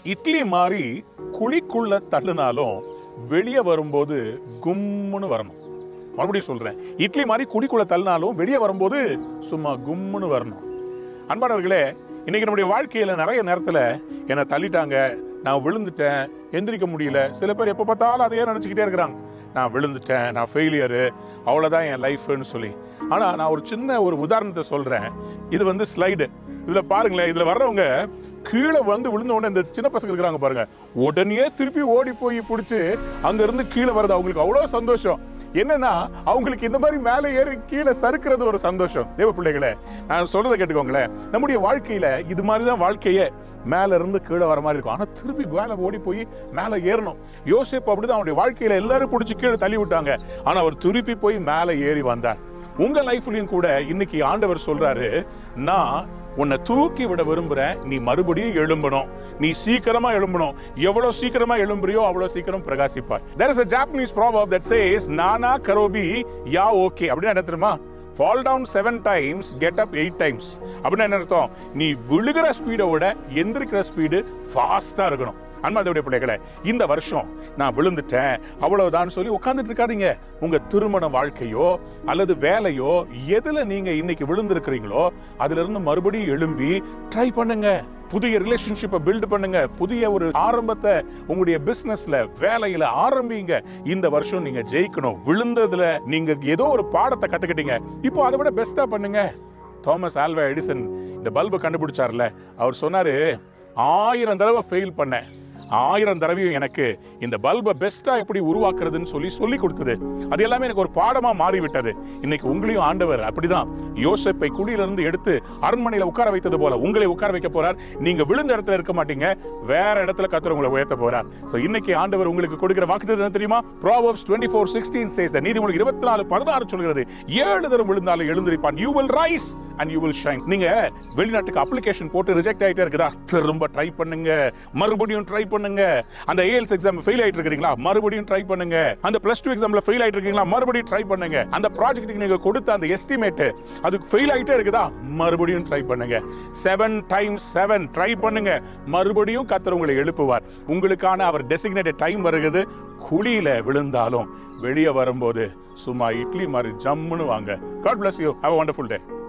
இட்லி மாதிரி குழிக்குள்ள தள்ளுனாலும் வெளியே வரும்போது கும்முன்னு வரணும் மறுபடியும் சொல்றேன் இட்லி மாதிரி குழிக்குள்ள தள்ளினாலும் வெளியே வரும்போது சும்மா கும்முன்னு வரணும் அன்பானவர்களே இன்னைக்கு நம்முடைய வாழ்க்கையில நிறைய நேரத்துல என்னை தள்ளிட்டாங்க நான் விழுந்துட்டேன் எந்திரிக்க முடியல சில பேர் எப்போ பார்த்தாலும் அதையே நினச்சிக்கிட்டே இருக்கிறாங்க நான் விழுந்துட்டேன் நான் ஃபெயிலியரு அவ்வளோதான் என் லைஃப்னு சொல்லி ஆனால் நான் ஒரு சின்ன ஒரு உதாரணத்தை சொல்கிறேன் இது வந்து ஸ்லைடு இதில் பாருங்களேன் இதில் வர்றவங்க கீழே வந்து விழுந்த உடனே இந்த சின்ன பசங்க இருக்கிறாங்க பாருங்க உடனே திருப்பி ஓடி போய் பிடிச்சி அங்கேருந்து கீழே வருது அவங்களுக்கு அவ்வளோ சந்தோஷம் என்னன்னா அவங்களுக்கு இந்த மாதிரி மேலே ஏறி கீழே சறுக்கிறது ஒரு சந்தோஷம் தேவ பிள்ளைகளே நான் சொல்றதை கேட்டுக்கோங்களேன் நம்முடைய வாழ்க்கையில இது மாதிரி தான் வாழ்க்கையே மேல இருந்து கீழே வர மாதிரி இருக்கும் ஆனா திருப்பி மேலே ஓடி போய் மேலே ஏறணும் யோசிப்பு அப்படிதான் அவனுடைய வாழ்க்கையில எல்லாரும் பிடிச்சி கீழே தள்ளி விட்டாங்க ஆனா அவர் திருப்பி போய் மேலே ஏறி வந்தார் உங்க லைஃப்லயும் கூட இன்னைக்கு ஆண்டவர் சொல்றாரு நான் உன்னை தூக்கி விட விரும்புறேன் நீ மறுபடியும் எழும்பணும் நீ சீக்கிரமா எழும்பணும் எவ்வளவு சீக்கிரமா எழும்புறியோ அவ்வளவு சீக்கிரம் பிரகாசிப்பார் there is a japanese proverb that says நானா கரோபி யா ஓகே அப்படின்னு என்ன தெரியுமா fall down seven times get up eight times அப்படின்னு என்ன அர்த்தம் நீ விழுகிற ஸ்பீடை விட எந்திரிக்கிற ஸ்பீடு ஃபாஸ்டா இருக்கணும் அன்பாதவுடைய பிள்ளைகளை இந்த வருஷம் நான் விழுந்துட்டேன் அவ்வளவுதான் சொல்லி உட்கார்ந்துட்டு இருக்காதீங்க உங்க திருமண வாழ்க்கையோ அல்லது வேலையோ எதுல நீங்க இன்னைக்கு விழுந்திருக்கிறீங்களோ அதுல இருந்து மறுபடியும் எழும்பி ட்ரை பண்ணுங்க புதிய ரிலேஷன்ஷிப்பை பில்ட் பண்ணுங்க புதிய ஒரு ஆரம்பத்தை உங்களுடைய பிசினஸ்ல வேலையில ஆரம்பிங்க இந்த வருஷம் நீங்க ஜெயிக்கணும் விழுந்ததுல நீங்க ஏதோ ஒரு பாடத்தை கத்துக்கிட்டீங்க இப்போ அதை விட பெஸ்டா பண்ணுங்க தாமஸ் ஆல்வா எடிசன் இந்த பல்பை கண்டுபிடிச்சார்ல அவர் சொன்னாரு ஆயிரம் தடவை ஃபெயில் பண்ணேன் ஆயிரம் தடவையும் எனக்கு இந்த பல்பை பெஸ்டா எப்படி உருவாக்குறதுன்னு சொல்லி சொல்லி கொடுத்தது அது எல்லாமே எனக்கு ஒரு பாடமா மாறிவிட்டது இன்னைக்கு உங்களையும் ஆண்டவர் அப்படிதான் யோசப்பை குழியிலிருந்து எடுத்து அரண்மனையில உட்கார வைத்தது போல உங்களை உட்கார வைக்க போறார் நீங்க விழுந்த இடத்துல இருக்க மாட்டீங்க வேற இடத்துல கத்தர் உங்களை உயர்த்த போறார் சோ இன்னைக்கு ஆண்டவர் உங்களுக்கு கொடுக்கிற வாக்குத்தத்தம் என்ன தெரியுமா ப்ராவர்ப்ஸ் 24 ஃபோர் சிக்ஸ்டீன் சேஸ் நீதிமொழி இருபத்தி நாலு பதினாறு சொல்கிறது ஏழு தரம் விழுந்தாலும் எழுந்திருப்பான் you will rise and you will shine நீங்க வெளிநாட்டுக்கு அப்ளிகேஷன் போட்டு ரிஜெக்ட் ஆயிட்டே இருக்குதா திரும்ப ட்ரை பண்ணுங்க மறுபடியும் ட்ரை பண்ணுங்க அந்த ஏஎல்ஸ் எக்ஸாம் ஃபெயில் ஆயிட்டு இருக்கீங்களா மறுபடியும் ட்ரை பண்ணுங்க அந்த பிளஸ் டூ எக்ஸாம்ல ஃபெயில் ஆயிட்டு இருக்கீங்களா மறுபடியும் ட்ரை பண்ணுங்க அந்த ப்ராஜெக்ட்டுக்கு நீங்க கொடுத்த அந்த எஸ்டிமேட் அது ஃபெயில் ஆயிட்டே இருக்குதா மறுபடியும் ட்ரை பண்ணுங்க செவன் டைம்ஸ் செவன் ட்ரை பண்ணுங்க மறுபடியும் கத்தர் உங்களை எழுப்புவார் உங்களுக்கான அவர் டெசிக்னேட்டட் டைம் வருகிறது குழியில விழுந்தாலும் வெளியே வரும்போது சும்மா இட்லி மாதிரி ஜம்முன்னு வாங்க god bless you have a wonderful day